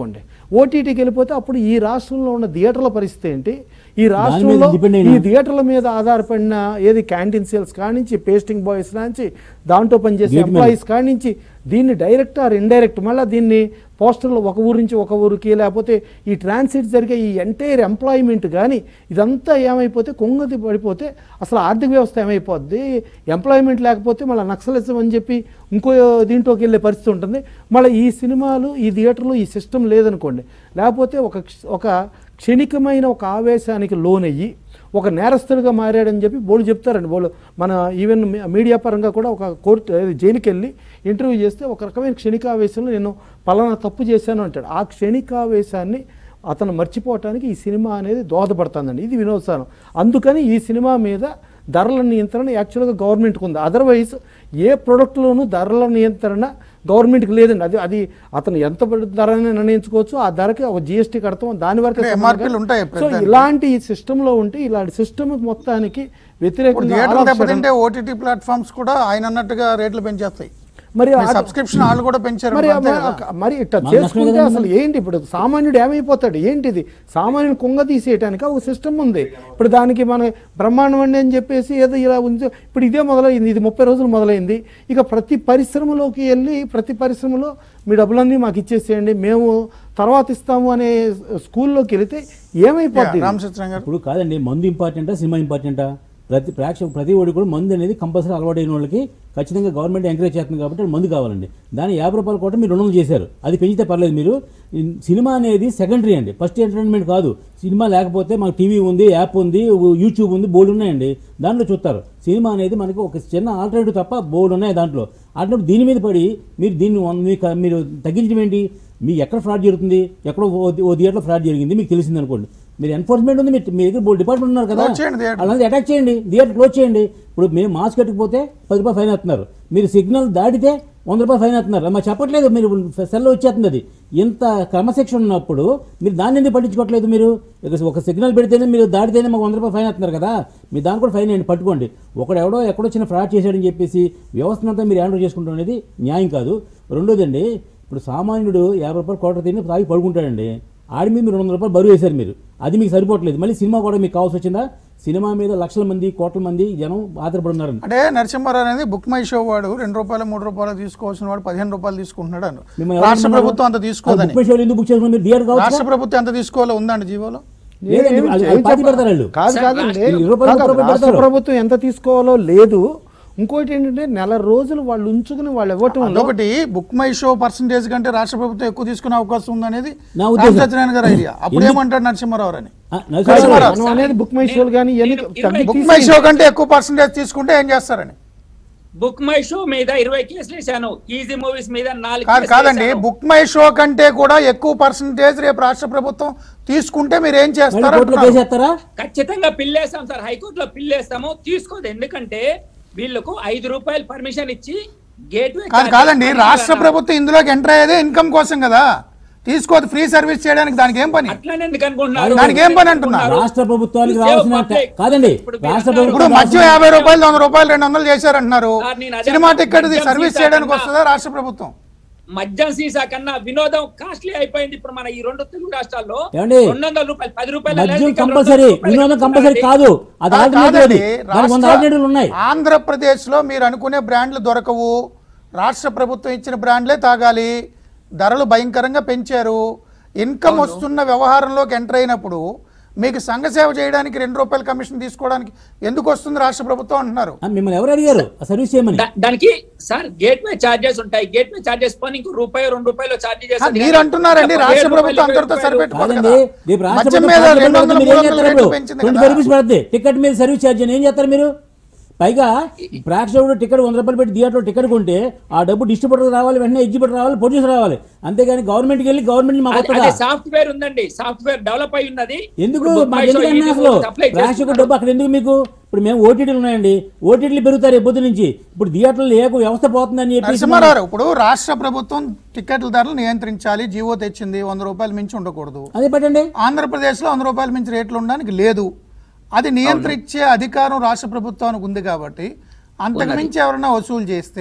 ఓటీటీకి వెళ్ళిపోతే అప్పుడు ఈ రాష్ట్రంలో ఉన్న థియేటర్ల పరిస్థితి ఏంటి ఈ రాష్ట్రంలో depend ఈ అయినా. థియేటర్ల మీద ఆధారపడిన ఏది క్యాంటీన్ సేల్స్ కానించి పేస్టింగ్ బాయ్స్ నుంచి దాంట్లో పనిచేసే Gate man. ఎంప్లాయీస్ కానించి దీన్ని డైరెక్ట్ ఆర్ ఇండైరెక్ట్ మళ్ళీ దీన్ని పోస్టర్లు ఒక ఊరు నుంచి ఒక ఊరికి లేకపోతే ఈ ట్రాన్సిట్ జరిగే ఈ ఎంటైర్ ఎంప్లాయ్మెంట్ కానీ ఇదంతా ఏమైపోతే కొంగతి పడిపోతే అసలు ఆర్థిక వ్యవస్థ ఏమైపోద్ది ఎంప్లాయ్మెంట్ లేకపోతే మళ్ళీ నక్సలిజం అని చెప్పి ఇంకో దీంట్లోకి వెళ్ళే పరిస్థితి ఉంటుంది మళ్ళీ ఈ సినిమాలు ఈ థియేటర్లు ఈ సిస్టమ్ లేదనుకోండి లేకపోతే ఒక క్ష- ఒక క్షణికమైన ఒక ఆవేశానికి లోనయ్యి ఒక నేరస్తుడిగా మారాడని చెప్పి బోళ్ళు చెప్తారండి బోళ్ళు మన ఈవెన్ మీ- మీడియా పరంగా కూడా ఒక కోర్టు ఏది జైలుకి వెళ్ళి ఇంటర్వ్యూ చేస్తే ఒక రకమైన క్షణికావేశంలో నేను పలానా తప్పు చేశాను అంటాడు ఆ క్షణికావేశాన్ని అతను మర్చిపోవటానికి ఈ సినిమా అనేది దోహదపడుతుందండి ఇది వినోదసారం అందుకని ఈ సినిమా మీద ధరల నియంత్రణ యాక్చువల్గా గవర్నమెంట్కి ఉంది అదర్వైజ్ ఏ ప్రొడక్ట్లోనూ ధరల నియంత్రణ గవర్నమెంట్కి లేదండి అది అది అతను ఎంత ధరని నిర్ణయించుకోవచ్చు ఆ ధరకి ఒక జిఎస్టీ కడతాం దాని వరకు అంటే MRP లు ఉంటాయి సో ప్రతిదానికి. ఇలాంటి ఈ సిస్టంలో ఉంటే ఇలాంటి సిస్టమ్ మొత్తానికి ఇప్పుడు వ్యతిరేకంగా థియేటర్ ఆలోచన- దెబ్బతింటే ఓటీటీ ప్లాట్ఫామ్స్ కూడా ఆయన అన్నట్టుగా రేట్లు పెంచేస్తాయి మరి ఆ- సబ్స్క్రిప్షన్ వాళ్ళు కూడా పెంచారు మరి అంతే మరి- కదా. మరి ఇట్లా మాకు నష్టమే చేసుకుంటే కదండి అసలు ఏంటి ఇప్పుడు సామాన్యుడు ఏమైపోతాడు ఏంటిది సామాన్యుని కుంగ తీసేయటానికి ఒక సిస్టమ్ ఉంది ఇప్పుడు దానికి మన బ్రహ్మాండం అండి అని చెప్పేసి ఏదో ఇలా ఉంది ఇప్పుడు ఇదే మొదలైంది ఇది ముప్పై రోజులు మొదలైంది ఇక ప్రతి పరిశ్రమలోకి వెళ్ళి ప్రతి పరిశ్రమలో మీ డబ్బులన్నీ మాకు ఇచ్చేసేయండి మేము తర్వాత ఇస్తాము అనే స్కూల్లోకి వెళితే ఏమైపోద్ది రామచంద్రం గారు ఇప్పుడు కాదండి మందు ఇంపార్టెంటా సినిమా ఇంపార్టెంటా ప్రతి ప్రేక్షకు ప్రతి ఒడి కూడా మందు అనేది కంపల్సరీ అలవాటైన వాళ్ళకి ఖచ్చితంగా గవర్నమెంట్ ఎంకరేజ్ చేస్తుంది కాబట్టి మందు కావాలండి దాని యాభై రూపాయలు కూడా మీరు రుణం చేశారు అది పెంచితే పర్లేదు మీరు ఈ సినిమా అనేది సెకండరీ అండి ఫస్ట్ ఎంటర్టైన్మెంట్ కాదు సినిమా లేకపోతే మనకు టీవీ ఉంది యాప్ ఉంది యూట్యూబ్ ఉంది బోర్డు ఉన్నాయండి దాంట్లో చూస్తారు సినిమా అనేది మనకి ఒక చిన్న ఆల్టర్నేటివ్ తప్ప బోర్డు ఉన్నాయి దాంట్లో అటువంటి దీని మీద పడి మీరు దీన్ని వన్- మీకు మీరు తగ్గించడం ఏంటి మీకు ఎక్కడ ఫ్రాడ్ జరుగుతుంది ఎక్కడో ఓ ఓ థియేటర్లో ఫ్రాడ్ జరిగింది మీకు తెలిసింది అనుకోండి మీరు ఎన్ఫోర్స్మెంట్ ఉంది మీ- మీ దగ్గర బోర్డు డిపార్ట్మెంట్ ఉన్నారు కదా Close చేయండి theatre. అలాంటి అటాక్ చేయండి థియేటర్ క్లోజ్ చేయండి ఇప్పుడు మేము మాస్క్ కట్టుకుపోతే పది రూపాయలు ఫైన్ వేస్తున్నారు మీరు సిగ్నల్ దాటితే వంద రూపాయలు ఫైన్ వేస్తున్నారు మాకు చెప్పట్లేదు మీరు సెల్లో వచ్చేస్తుంది అది ఇంత క్రమశిక్షణ ఉన్నప్పుడు మీరు దాన్ని ఎందుకు పట్టించుకోవట్లేదు మీరు ఇక ఒక సిగ్నల్ పెడితేనే మీరు దాటితేనే మాకు వంద రూపాయలు ఫైన్ వేస్తున్నారు కదా మీరు దాన్ని కూడా ఫైన్ వేయండి పట్టుకోండి ఒకడు ఎవడో ఎక్కడో చిన్న ఫ్రాడ్ చేశాడని చెప్పేసి వ్యవస్థనంతా మీరు హ్యాండిల్ చేసుకుంటాం అనేది న్యాయం కాదు రెండోదండి ఇప్పుడు సామాన్యుడు యాభై రూపాయలు కోట తిని తాగి పడుకుంటాడండి ఆడి మీద మీరు రెండు వందల రూపాయలు బరువు వేశారు మీరు అది మీకు సరిపోవట్లేదు మళ్ళీ సినిమా కూడా మీకు కావాల్సి వచ్చిందా సినిమా మీద లక్షల మంది కోట్ల మంది జనం ఆధారపడి ఉన్నారండి అంటే నరసింహారావు అనేది బుక్ మై షో వాడు రెండు రూపాయలు మూడు రూపాయలు తీసుకోవాల్సిన వాడు పదిహేను రూపాయలు తీసుకుంటున్నాడు అను మిమ్మల్ని రాష్ట్ర ఎవరు ప్రభుత్వం అంత అది తీసుకోదని బుక్ మై షోలు ఎందుకు బుక్ చేసుకున్నారు మీరు థియేటర్ కావచ్చు రాష్ట్ర ప్రభుత్వం ఎంత తీసుకోవాలో ఉందండి జీవోలో లేదండి, ఏం- అది- ఏం అది పాతి చెప్ప- పెడతారు వాళ్ళు. కాదు సార్, కాదండి రాష్ట్ర- ఇరవై రూపాయలు కాదు, రూపాయలు రాష్ట్ర పెడతారు. ప్రభుత్వం ఎంత తీసుకోవాలో లేదు ఇంకోటి ఏంటంటే నెల రోజులు వాళ్ళు ఉంచుకుని వాళ్ళు ఇవ్వటం అదొకటి బుక్ మై షో పర్సంటేజ్ కంటే రాష్ట్ర ప్రభుత్వం ఎక్కువ తీసుకునే అవకాశం ఉందనేది నా ఉద్దేశం. రామసత్యనారాయణ గారు ఐడియా అప్పుడు ఎందుకు- ఏమంటాడు నరసింహారావు అని ఆ, నరసింహారావు నరసింహారావు. గారు, మనం అనేది బుక్ మై షోలు కానీ ఇవన్నీ నేను తగ్గి ఇరవై- బుక్ తీసేయండి. మై షో కంటే ఎక్కువ పర్సంటేజ్ తీసుకుంటే ఏం చేస్తారని బుక్ మై షో మీద ఇరవై కేసులు వేసాను ఈజీ మూవీస్ మీద నాలుగు కాదు కేసులు కాదండి వేశాను. బుక్ మై షో కంటే కూడా ఎక్కువ పర్సంటేజ్ రేపు రాష్ట్ర ప్రభుత్వం తీసుకుంటే మీరు ఏం మళ్ళీ చేస్తారు కోర్టులో అంటున్నారు. కేసేస్తారా ఖచ్చితంగా పిల్లేస్తాం సార్ హైకోర్టులో పిల్లేస్తాము తీసుకోదు ఎందుకంటే వీళ్ళకు ఐదు రూపాయలు పర్మిషన్ ఇచ్చి గేట్ కాదు కాదండి రాష్ట్ర ప్రభుత్వం ఇందులోకి ఎంటర్ అయ్యేదే ఇన్కమ్ కోసం కదా తీసుకోదు ఫ్రీ సర్వీస్ చేయడానికి దానికి ఏం పని అట్లనే ఎందుకు అనుకుంటున్నారు దానికి ఏం పని అంటున్నారు? రాష్ట్ర ప్రభుత్వానికి You save రావాల్సిన public. కాదండి ఇప్పుడు మీరు రాష్ట్ర అన్నారు- ఇప్పుడు ప్రభుత్వం మధ్య యాభై రూపాయలు వంద రూపాయలు రెండు వందలు చేశారంటున్నారు సార్, నేను అదే సినిమా అన్నా. టికెట్ మద్యం సర్వీస్ సీసా చేయడానికి కన్నా- వస్తుందా రాష్ట్ర ప్రభుత్వం మద్యం సీసా కన్నా వినోదం కాస్ట్లీ అయిపోయింది ఇప్పుడు మన ఈ రెండు తెలుగు రాష్ట్రాల్లో ఏమండి? రెండు వందల రూపాయలు పది రూపాయలు మద్యం కంపల్సరీ వినోదం కంపల్సరీ కాదు అది కాదు, ఆల్టర్నేటివ్ అది కాదండి. దానికి వంద రాష్ట్ర- ఆల్టర్నేటివ్లు ఉన్నాయి ఆంధ్రప్రదేశ్ లో మీరు అనుకునే బ్రాండ్లు దొరకవు రాష్ట్ర ప్రభుత్వం ఇచ్చిన బ్రాండ్లే తాగాలి ధరలు భయంకరంగా పెంచారు ఇన్కమ్ వస్తున్న వ్యవహారంలోకి ఎంటర్ అయినప్పుడు మీకు సంఘ సేవ చేయడానికి రెండు రూపాయల కమిషన్ తీసుకోవడానికి ఎందుకు వస్తుంది రాష్ట్ర ప్రభుత్వం అంటున్నారు ఆ, మిమ్మల్ని ఎవరు అడిగారు ఆ సర్వీస్ చేయమని దా- దానికి సార్ గేట్ వే చార్జెస్ ఉంటాయి గేట్ వే చార్జెస్ పోనీ ఇంకో రూపాయి రెండు రూపాయలు చార్జ్ ఆ, చేస్తారు మీరు అంటున్నారండి రాష్ట్ర ప్రభుత్వం అంతటితో సరిపెట్టుకోదు కాదండి కదా రేపు రాష్ట్ర మద్యం ప్రభుత్వం మీద ఛార్జీలు రెండు వందల పెడితే మూడు మీరు ఏం వందల చేస్తారు రేట్లు ఇప్పుడు? పెంచింది ట్వంటీ కదా ఫైవ్ రూపీస్ పడుతుంది టికెట్ మీద సర్వీస్ ఛార్జ్ అని ఏం చేస్తారు మీరు పైగా ప్రేక్షకుడు టికెట్ వంద రూపాయలు పెట్టి థియేటర్లో టికెట్ కొంటే ఆ డబ్బు డిస్ట్రిబ్యూటర్ రావాలి వెంటనే ఎగ్జిబ్యూటర్ రావాలి ప్రొడ్యూసర్ రావాలి అంతేగాని గవర్నమెంట్కి వెళ్ళి గవర్నమెంట్ మాకు అదే వస్తుందా సాఫ్ట్వేర్ ఉందండి సాఫ్ట్వేర్ డెవలప్ అయి ఉన్నది ఎందుకు ఇప్పుడు మాకు Bookmyshow, ఎందుకన్నా EBO అసలు supply ప్రేక్షకుడు చేస్తున్నారు. డబ్బు అక్కడ ఎందుకు మీకు ఇప్పుడు మేము ఓటీటీలు ఉన్నాయండి ఓటీటీలు పెరుగుతారు రేపు పొద్దు నుంచి ఇప్పుడు థియేటర్లో ఏ వ్యవస్థ పోతుందని చెప్పేసి నరసింహారావు ఇప్పుడు రాష్ట్ర ప్రభుత్వం టికెట్ల ధరలు నియంత్రించాలి జీవో తెచ్చింది వంద రూపాయలు మించి ఉండకూడదు అదే పట్టండి ఆంధ్రప్రదేశ్లో వంద రూపాయల మించి రేట్లు ఉండడానికి లేదు అది నియంత్రించే అధికారం రాష్ట్ర ప్రభుత్వానికి ఉంది కాబట్టి అంతకు మించి ఎవరైనా వసూలు చేస్తే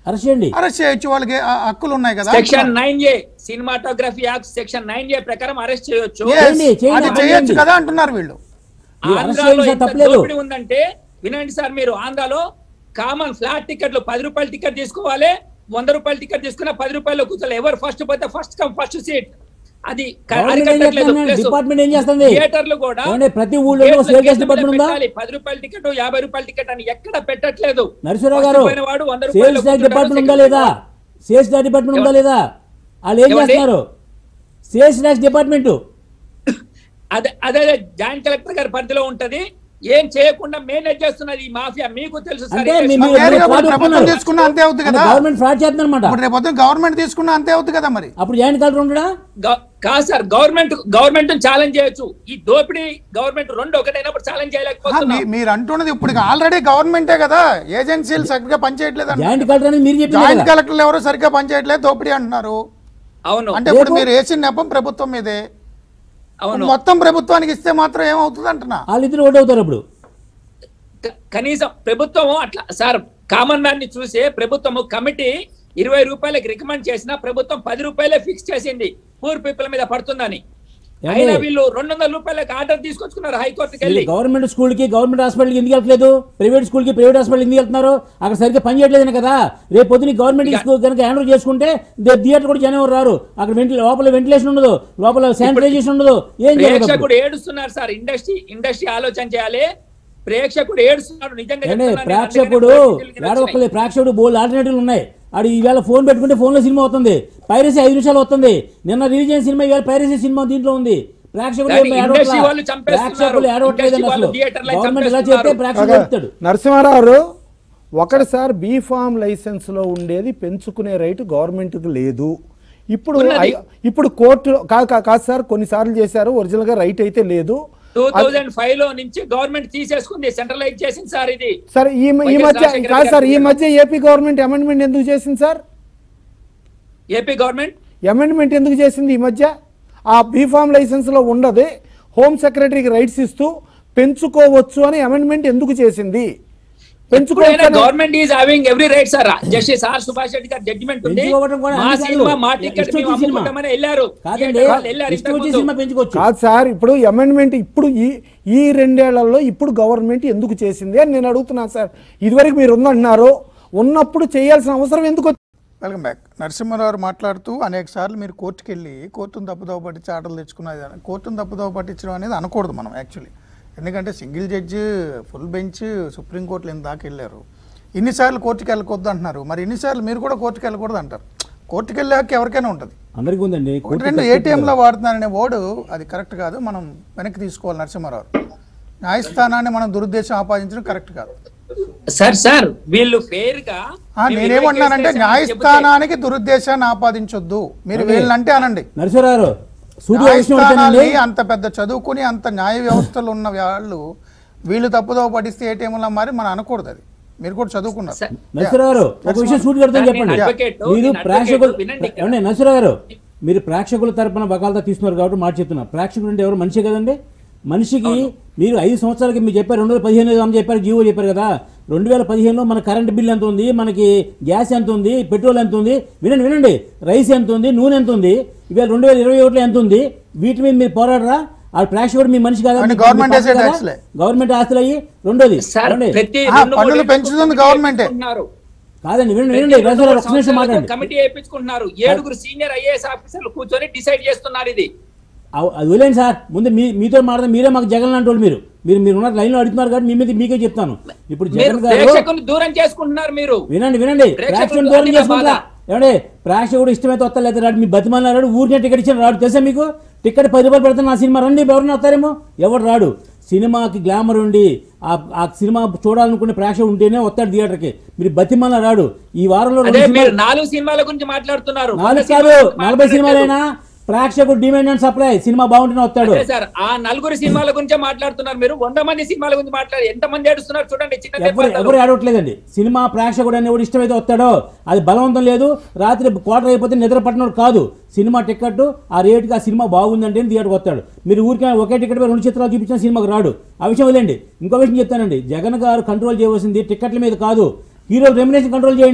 అరెస్ట్ చేయండి అరెస్ట్ చేయొచ్చు వాళ్ళకి ఆ హక్కులు ఉన్నాయి కదా section nine A cinematography act section nine A ప్రకారం అరెస్ట్ చేయొచ్చు Yes, చేయండి, చేయండి, అది అమలు చేయొచ్చు చేయండి. కదా అంటున్నారు వీళ్ళు మీరు అరెస్ట్ ఆంధ్రాలో చేయండి సార్, ఎంత తప్పలేదు. దోపిడీ ఉందంటే వినండి సార్ మీరు ఆంధ్రాలో కామన్ ఫ్లాట్ టికెట్లు పది రూపాయల టికెట్ తీసుకోవాలి వంద రూపాయల టికెట్ తీసుకున్న పది రూపాయలు కూర్చోవాలి ఎవరు ఫస్ట్ పోతే ఫస్ట్ కమ్ ఫస్ట్ సీట్ అది క- గవర్నమెంట్ ఏం అరికట్టట్లేదు. చేస్తుంది? Plus డిపార్ట్మెంట్ ఏం చేస్తుంది? థియేటర్లు కూడా ఏమండి, ప్రతి ఊళ్ళో గేట్ల- సేల్ చేసే గేట్ల డిపార్ట్మెంట్ ఉందా? పెట్టాలి. పది రూపాయల టికెట్ యాభై రూపాయల టికెట్ అని ఎక్కడ పెట్టట్లేదు నరసింహరావు First గారు పోయిన వాడు వంద రూపాయలు సేల్స్ ట్యాక్స్ కూర్చుంటాడు, డిపార్ట్మెంట్ ఉందా second లేదా పోయిన సేల్స్ ట్యాక్స్ డిపార్ట్మెంట్ ఉందా ఎవరు? లేదా వాళ్ళు ఏం ఏమండి? చేస్తున్నారు సేల్స్ ట్యాక్స్ డిపార్ట్మెంట్ అదే అదే జాయింట్ కలెక్టర్ గారి పరిధిలో ఉంటది ఏం చేయకుండా మేనేజ్ చేస్తున్నది ఈ మాఫియా మీకు తెలుసు సార్ అంటే ఈ మీ- దేశంలో. మీరు వేరే fraud వాళ్ళు ప్రభుత్వం ఒప్పుకున్నారు. తీసుకున్నా అంతే అవుతుంది కదా గవర్నమెంట్ ఫ్రాడ్ చేస్తుంది అనమాట ఇప్పుడు రేపు పొద్దున్న గవర్నమెంట్ తీసుకున్నా అంతే అవుతుంది కదా మరి అప్పుడు జాయింట్ కలెక్టర్ ఉండడా గ- కాదు సార్ గవర్నమెంట్ గవర్నమెంట్ ఛాలెంజ్ చేయొచ్చు ఈ దోపిడీ గవర్నమెంట్ రెండు ఒకటైనప్పుడు ఛాలెంజ్ ఆ, చేయలేకపోతున్నాం మీ- మీరు అంటున్నది ఇప్పుడు ఆల్రెడీ గవర్నమెంటే కదా ఏజెన్సీలు సరిగ్గా పనిచేయట్లేదు జాయింట్ అంటున్నారు. కలెక్టర్ అనేది మీరు చెప్పింది జాయింట్ కదా. కలెక్టర్లు ఎవరు సరిగ్గా పనిచేయట్లేదు దోపిడీ అంటున్నారు అవును అంటే ఇప్పుడు రేపు- మీరు వేసిన నెపం ప్రభుత్వం మీదే అవును మొత్తం ప్రభుత్వానికి ఇస్తే మాత్రం ఏమవుతుంది అంటున్నా వాళ్ళిద్దరు ఓటు అవుతారు అప్పుడు క- కనీసం ప్రభుత్వం అట్లా సార్ కామన్ మ్యాన్ ని చూసే ప్రభుత్వం కమిటీ ఇరవై రూపాయలకి రికమెండ్ చేసినా ప్రభుత్వం పది రూపాయలే ఫిక్స్ చేసింది పూర్ పీపుల్ మీద పడుతుందని ఏమండి? అయినా వీళ్ళు రెండు వందల రూపాయలకి ఆర్డర్ తీసుకొచ్చుకున్నారు హైకోర్టుకి వెళ్ళి మీరు గవర్నమెంట్ స్కూల్ కి గవర్నమెంట్ హాస్పిటల్కి ఎందుకు వెళ్తలేదు ప్రైవేట్ స్కూల్ కి ప్రైవేట్ హాస్పిటల్ ఎందుకు వెళ్తున్నారు అక్కడ సరిగ్గా పని చేయట్లేదని కదా రేపు పొద్దున గవర్నమెంట్ ఇక- స్కూల్ కనుక హ్యాండ్ చేసుకుంటే దే- థియేటర్ కూడా జనం ఎవరు రారు అక్కడ వెంటి లోపల వెంటిలేషన్ ఉండదు లోపల శానిటైజేషన్ ఉండదు ఏం చేయలేదు అప్పుడు. ప్రేక్షకుడు ఏడుస్తున్నారు సార్ ఇండస్ట్రీ ఇండస్ట్రీ ఆలోచన చేయాలి ప్రేక్షకుడు ఏడుస్తున్నాడు నిజంగా ఏండి చెప్తున్నాను. ప్రేక్షకుడు అందుకనే ప్రేక్షకులకి ఏడవక్కలే నచ్చినాయి. ప్రేక్షకుడు బోల్ ఆల్టర్నేటివ్లు ఉన్నాయి ఆడు ఈవేళ ఫోన్ పెట్టుకుంటే ఫోన్లో సినిమా వస్తుంది పైరసీ ఐదు నిమిషాలు వస్తుంది నిన్న రిలీజ్ అయిన సినిమా ఈవేళ పైరసీ సినిమా దీంట్లో ఉంది ప్రేక్షకులు దాన్ని ఏం ఇండస్ట్రీ ఏడవట్లా. వాళ్ళు చంపేస్తున్నారు. ప్రేక్షకులు ఏడవట్లేదండి ఇండస్ట్రీ అసలు వాళ్ళు థియేటర్లే గవర్నమెంట్ ఇలా చంపేస్తున్నారు. చెప్తే ప్రేక్షకులు కాగా చెప్తాడు నరసింహారావు గారు ఒకటి సార్ బీ ఫామ్ లైసెన్స్లో ఉండేది పెంచుకునే రైట్ గవర్నమెంట్కి లేదు ఇప్పుడు ఉన్నది. ఐ- ఇప్పుడు కోర్టు కాదు కాదు- కాదు సార్ కొన్నిసార్లు చేశారు ఒరిజినల్గా రైట్ అయితే లేదు టూ థౌజండ్ ఫైవ్ లో నుంచి గవర్నమెంట్ తీసేసుకుంది సెంట్రలైజ్ చేసింది సార్ ఇది సార్ ఈ మ- ఈ వైఎస్ మధ్య రాజశేఖర కాదు సార్ ఈ గారు మధ్య ఏపీ గవర్నమెంట్ అమెండ్మెంట్ ఎందుకు చేసింది సార్ ఏపీ గవర్నమెంట్ అమెండ్మెంట్ ఎందుకు చేసింది ఈ మధ్య ఆ బీఫామ్ లైసెన్స్లో ఉండదు హోమ్ సెక్రటరీకి రైట్స్ ఇస్తూ పెంచుకోవచ్చు అని అమెండ్మెంట్ ఎందుకు చేసింది పెంచుకోవచ్చు అని- government is having every right sir justice R Subhash Reddy గారి జడ్జిమెంట్ ఉంది పెంచుకోవడం కూడా మా అన్ని సినిమా కాదు. మా టికెట్ ఇష్టం మేము వచ్చిన సినిమా. అమ్ముకుంటామని వెళ్ళారు కాదండి థియేటర్ వాళ్ళు వెళ్ళారు ఇష్టం వచ్చే ఇంతకు సినిమా ముందు. పెంచుకోవచ్చు కాదు సార్ ఇప్పుడు అమెండ్మెంట్ ఇప్పుడు ఈ ఈ రెండేళ్లలో ఇప్పుడు గవర్నమెంట్ ఎందుకు చేసింది అని నేను అడుగుతున్నాను సార్ ఇదివరకు మీరు ఉందంటున్నారు ఉన్నప్పుడు చేయాల్సిన అవసరం ఎందుకు వచ్చింది? వెల్కమ్ బ్యాక్ నరసింహారావు మాట్లాడుతూ అనేక సార్లు మీరు కోర్టుకి వెళ్ళి కోర్టును తప్పుదోవ పట్టించి ఆటలు తెచ్చుకున్నది అని. కోర్టును తప్పుదోవ పట్టించడం అనేది అనకూడదు మనం యాక్చువల్లీ ఎందుకంటే సింగిల్ జడ్జి ఫుల్ బెంచ్ సుప్రీంకోర్టులో ఇంత దాకా వెళ్ళారు ఇన్నిసార్లు కోర్టుకి వెళ్ళకూడదు అంటున్నారు మరి ఇన్నిసార్లు మీరు కూడా కోర్టుకి వెళ్ళకూడదు అంటారు కోర్టుకి వెళ్ళాక ఎవరికైనా ఉంటుంది అందరికీ ఉందండి ఒకటి కోర్టు రెండు కరెక్ట్ ఏటీఎంలో వాడుతున్నారనే ఓడు అది కరెక్ట్ కాదు మనం వెనక్కి తీసుకోవాలి నరసింహారావు న్యాయస్థానాన్ని మనం దురుద్దేశం ఆపాదించడం కరెక్ట్ కాదు సార్ సార్ వీళ్ళు ఫేర్ గా ఆ, మేము నేనేమంటున్నానంటే ఇరవై కేసులు వేసామని చెబితే- న్యాయస్థానానికి దురుద్దేశాన్ని ఆపాదించొద్దు మీరు వీళ్ళంటే అనండి నరసింహారావు గారు సూటి విషయం న్యాయస్థానాల్ని ఏంటంటే అంత పెద్ద చదువుకుని అంత న్యాయ వ్యవస్థలు ఉన్న వాళ్ళు వీళ్ళు తప్పుదోవ పడిస్తే ఏటీఎంలో మారి మనం అనకూడదు అది మీరు కూడా చదువుకున్నారు సార్, నరసింహారావు గారు ఒక విషయం సూటి కడతాను సార్, చెప్పండి నేను advocate, మీరు నేను ప్రేక్షకులు advocate, వినండి ఇక్కడ. ఏమండి నరసింహారావు గారు మీరు ప్రేక్షకుల తరపున వకాలతా తీసుకున్నారు కాబట్టి మాట చెప్తున్నా ప్రేక్షకుడు అంటే ఎవరు మనిషి కదండి మనిషికి మీరు ఐదు సంవత్సరాలకి మీరు చెప్పారు రెండు వేల పదిహేను అని చెప్పారు జీవో చెప్పారు కదా రెండు వేల పదిహేనులో మన కరెంట్ బిల్ ఎంత ఉంది మనకి గ్యాస్ ఎంత ఉంది పెట్రోల్ ఎంత ఉంది వినండి వినండి రైస్ ఎంత ఉంది నూనె ఎంత ఉంది ఇవాళ రెండు వేల ఇరవై ఒకటిలో ఎంత ఉంది వీటి మీద మీరు పోరాడరా ఆ ప్రేక్షకుడు మీ మనిషి కదా అన్ని మీ- గవర్నమెంట్ మీ వేసే పార్టీ కదా? ట్యాక్స్లే. గవర్నమెంట్ ఆస్తులు అయ్యి రెండోది సార్ ఏమండి? ప్రతి ఆ, రెండు పన్నులు మూడేళ్లకు పెంచుతుంది కమిటీ గవర్నమెంటే. వేయించుకుంటున్నారు. కాదండి వినండి ప్రతి వినండి రెండు రాజు గారు మూడు ఒక్క నిమిషం సంవత్సరాలకు మాట్లాడండి కమిటీ వేయించుకుంటున్నారు ఏడుగురు సీనియర్ ఐఏఎస్ ఆఫీసర్లు కూర్చొని డిసైడ్ చేస్తున్నారు ఇది అవ్- అది వదిలేండి సార్ ముందు మీ మీతో మాట్లాడదాం మీరే మాకు జగన్ లాంటి వాళ్ళు మీరు మీరు మీరు ఉన్న లైన్లో అడుగుతున్నారు కాబట్టి మీ మీద మీకే చెప్తాను ఇప్పుడు మీరు జగన్ గారు ప్రేక్షకుని దూరం చేసుకుంటున్నారు మీరు వినండి వినండి ప్రేక్షకులు ప్రేక్షకుడు దూరం అన్ని చేసుకుంటా బాధ. ఏమండి ప్రేక్షకుడు ఇష్టమైతే వస్తా లేదా రాడు మీ బతిమాలను రాడు ఊరికే టికెట్ ఇచ్చిన రాడు తెలుసా మీకు టికెట్ పది రూపాయలు పెడితే నా సినిమా రండి ఎవరైనా వస్తారేమో ఎవరు రాడు సినిమాకి గ్లామర్ ఉండి ఆ ఆ సినిమా చూడాలనుకునే ప్రేక్షకుడు ఉంటేనే వస్తాడు థియేటర్కి మీరు బతిమాల రాడు ఈ వారంలో రెండు అదే మీరు సినిమాలు- నాలుగు సినిమాల గురించి మాట్లాడుతున్నారు నాలుగు వంద కాదు సినిమాల గురించి నలభై మాట్లాడట్లేదు. సినిమాలైనా ప్రేక్షకుడు డిమాండ్ అండ్ సప్లై సినిమా బాగుంటేనే వస్తాడు అదే సార్ ఆ నలుగురు సినిమాల గురించే మాట్లాడుతున్నారు మీరు వంద మంది సినిమాల గురించి మాట్లాడారు ఎంత మంది ఏడుస్తున్నారు చూడండి చిన్న ఎవరు నిర్మాతలు. ఎవరు ఆడవట్లేదండి సినిమా ప్రేక్షకుడు అనేవాడు ఇష్టమైతే వస్తాడో అది బలవంతం లేదు రాత్రి క్వార్టర్ అయిపోతే నిద్ర పట్టినోడు కాదు సినిమా టికెట్ ఆ రేటుకి ఆ సినిమా బాగుందంటే థియేటర్కి వస్తాడు మీరు ఊరికే ఒకే టికెట్ మీద రెండు చిత్రాలు చూపించిన సినిమాకి రాడు ఆ విషయం వదిలేండి ఇంకో విషయం చెప్తానండి జగన్ గారు కంట్రోల్ చేయవలసింది టికెట్ల మీద కాదు హీరో రెమ్యునేషన్ కంట్రోల్ చేయండి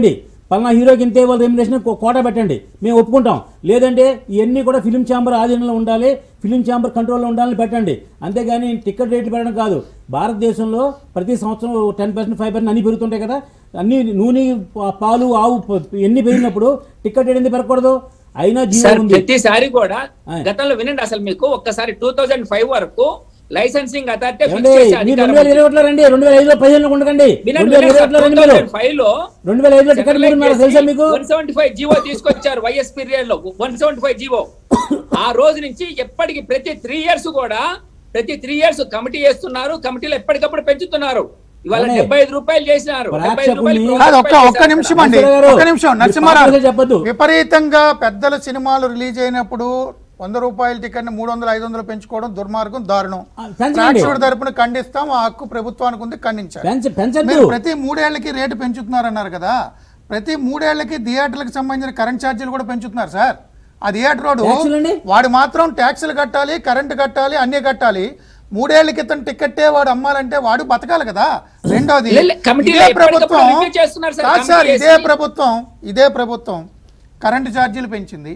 పలానా హీరోకి ఇంతే వాళ్ళ రెమ్యునేషన్ కోట పెట్టండి మేము ఒప్పుకుంటాం లేదంటే ఇవన్నీ కూడా ఫిలిం ఛాంబర్ ఆధీనంలో ఉండాలి ఫిలిం ఛాంబర్ కంట్రోల్లో ఉండాలని పెట్టండి అంతేగాని టికెట్ రేట్లు పెట్టడం కాదు భారతదేశంలో ప్రతి సంవత్సరం టెన్ పర్సెంట్ ఫైవ్ పర్సెంట్ అన్నీ పెరుగుతుంటాయి కదా అన్ని నూనె పా- పాలు ఆవు ప- ఎన్ని పెరిగినప్పుడు టికెట్ రేట్ ఎందుకు పెరగకూడదు అయినా జీవో సార్ ఉంది ప్రతిసారి కూడా ఆయ్. గతంలో వినండి అసలు మీకు ఒక్కసారి టూ థౌజండ్ ఫైవ్ వరకు లైసెన్సింగ్ అథారిటీ ఏమండి మీరు రెండు వేల ఇరవై ఒకటిలో రండి రెండు వేల ఐదులో పదిహేను ఉండకండి రెండు వేల ఇరవై ఒకటిలో రండి మీరు ఫైవ్ లో రెండు వేల ఐదులో టికెట్ మీరు ఉన్నారు తెలుసా మీకు వన్ సెవెంటీ ఫైవ్ జీవో తీసుకొచ్చారు వైఎస్ పీరియడ్ లో వన్ సెవెంటీ ఫైవ్ జీవో ఆ రోజు నుంచి ఎప్పటికి ప్రతి త్రీ ఇయర్స్ కూడా ప్రతి త్రీ ఇయర్స్ కమిటీ చేస్తున్నారు కమిటీలు ఎప్పటికప్పుడు పెంచుతున్నారు ఇవాళ అవునే. డెబ్బై ఐదు రూపాయలు చేసినారు డెబ్బై ఐదు రూపాయలు ప్రేక్షకుల్ని- కాదు ఒక్క ఒక్క నిమిషం అండి నరసింహ గారు, ఒక్క నిమిషం మీరు నరసింహారావు పాటలు చెప్పొద్దు. విపరీతంగా పెద్దల సినిమాలు రిలీజ్ అయినప్పుడు వంద రూపాయల టికెట్ మూడు వందలు ఐదు వందలు పెంచుకోవడం దుర్మార్గం దారుణం ఆ, పెంచండి. ప్రేక్షకుడి తరపున ఖండిస్తాం ఆ హక్కు ప్రభుత్వానికి ఉంది ఖండించాలి పెంచ పెంచద్దు మీరు ప్రతి మూడేళ్లకి రేటు పెంచుతున్నారన్నారు కదా ప్రతి మూడేళ్లకి థియేటర్లకు సంబంధించిన కరెంట్ ఛార్జీలు కూడా పెంచుతున్నారు సార్ ఆ థియేటర్ రోడ్డు ట్యాక్సులండి? వాడు మాత్రం ట్యాక్సులు కట్టాలి కరెంటు కట్టాలి అన్నీ కట్టాలి మూడేళ్ల క్రితం టికెట్టే వాడు అమ్మాలంటే వాడు బతకాలి కదా రెండోది లే, లే, కమిటీలో ఇదే ఎప్పటికప్పుడు ప్రభుత్వం review చేస్తున్నారు సార్, కాదు సార్ కమిటీ ఇదే వేసి. ప్రభుత్వం ఇదే ప్రభుత్వం కరెంటు ఛార్జీలు పెంచింది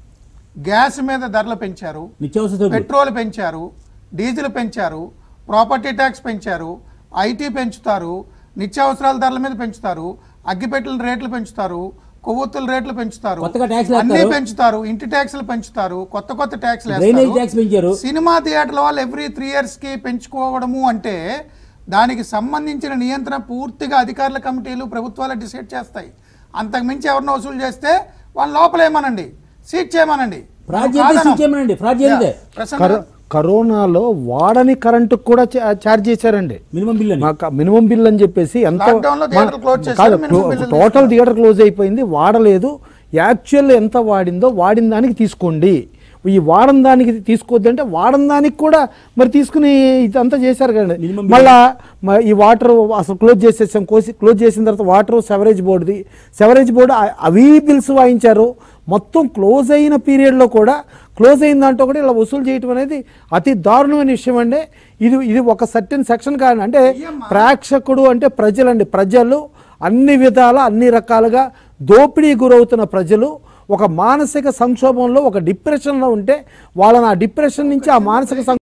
గ్యాస్ మీద ధరలు పెంచారు నిత్యావసర సరుకులు. పెట్రోల్ పెంచారు డీజిల్ పెంచారు ప్రాపర్టీ ట్యాక్స్ పెంచారు ఐటీ పెంచుతారు నిత్యావసరాల ధరల మీద పెంచుతారు అగ్గిపెట్టెల రేట్లు పెంచుతారు కొవ్వొత్తుల రేట్లు పెంచుతారు కొత్తగా ట్యాక్స్లు అన్ని వేస్తారు. పెంచుతారు ఇంటి ట్యాక్స్లు పెంచుతారు కొత్త కొత్త ట్యాక్స్లు డ్రైనేజ్ వేస్తారు. ట్యాక్స్ పెంచారు సినిమా థియేటర్ల వాళ్ళు ఎవ్రీ త్రీ కి పెంచుకోవడము అంటే దానికి సంబంధించిన నియంత్రణ పూర్తిగా అధికారుల కమిటీలు ప్రభుత్వాలు డిసైడ్ చేస్తాయి అంతకు మించి ఎవరినో వసూలు చేస్తే వాళ్ళ లోపలేమనండి సీట్ చేయమనండి ఫ్రాడ్ చేస్తే సీట్ చేయమనండి ఫ్రాడ్ చేస్తే ప్రసన్న కరో- కరోనాలో వాడని కరెంటు కూడా చా- ఛార్జ్ చేశారండి మినిమం బిల్ అని మాకు మినిమం బిల్ అని చెప్పేసి ఎంత Lockdown లో థియేటర్ క్లోజ్ చేశారు, కాదు మినిమం బిల్లులు టోటల్ థియేటర్ క్లోజ్ అయిపోయింది వాడలేదు యాక్చువల్ ఎంత వాడిందో వాడిన దానికి తీసుకోండి ఈ వాడని దానికి తీసుకోవద్దంటే వాడని దానికి కూడా మరి తీసుకుని ఇదంతా చేశారు కదండి Minimum మళ్ళా మ- ఈ వాటర్ అసలు క్లోజ్ చేసేసాం కోసి క్లోజ్ చేసిన తర్వాత వాటర్ సెవరేజ్ బోర్డుది సెవరేజ్ బోర్డు అ- అవి బిల్స్ వాయించారు మొత్తం క్లోజ్ అయిన పీరియడ్లో కూడా క్లోజ్ అయిన దాంట్లో కూడా ఇలా వసూలు చేయటం అనేది అతి దారుణమైన విషయం అండి ఇది ఇది ఒక సర్టెన్ సెక్షన్ కాదు అంటే ప్రేక్షకుడు అంటే ప్రజలండి ప్రజలు అన్ని విధాల అన్ని రకాలుగా దోపిడీ గురవుతున్న ప్రజలు ఒక మానసిక సంక్షోభంలో ఒక డిప్రెషన్లో ఉంటే వాళ్ళని ఆ డిప్రెషన్ నుంచి ఆ మానసిక సం